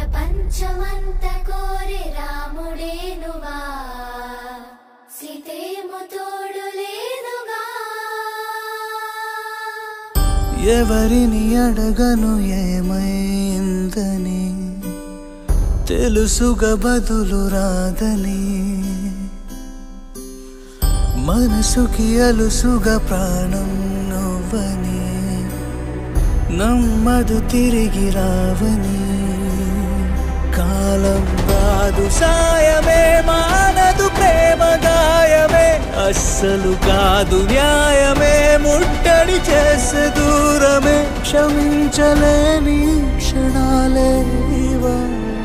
ప్రపంచమంత కోరి రాముడేనుగా సీతేమో తోడు లేదుగా ఎవరిని అడగను ఏమైందని తెలుసుగా బదులు రాదని మనసుకి అలుసుగా ప్రాణం నువ్వని నమ్మదు తిరిగి రావని కాలం కాదు సాయమే మానదు ప్రేమ గాయమే అస్సలు కాదు న్యాయమే ముట్టడి చేసే దూరమే క్షమించలేని క్షణాలే ఇవా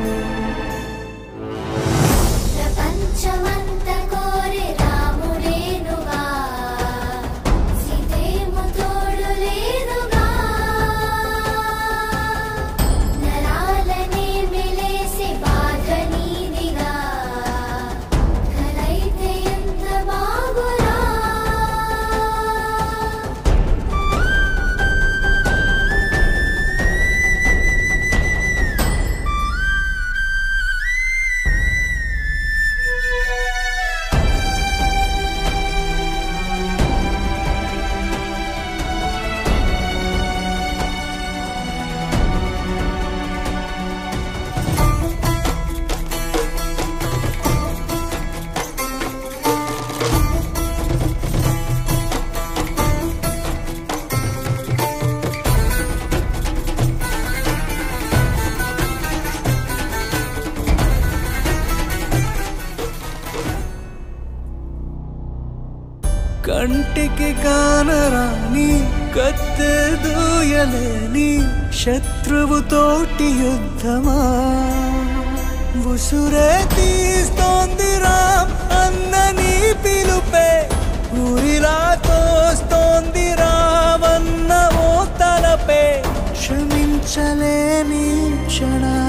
ప్రపంచమంత కోరి రాముడేనుగా సీతేమో తోడు లేదుగా నరాలనే మెలేసి బాధ నీదిగా కలైతే ఎంత బాగురా కంటికి కానరాని కత్తె దూయలేని శత్రువుతోటి యుద్ధమా ఉసురే తీస్తోంది రామ్ అన్న నీ పిలుపే ఊరిలా తోస్తోంది రావన్న ఓ తలపే క్షమించలేని క్షణాలే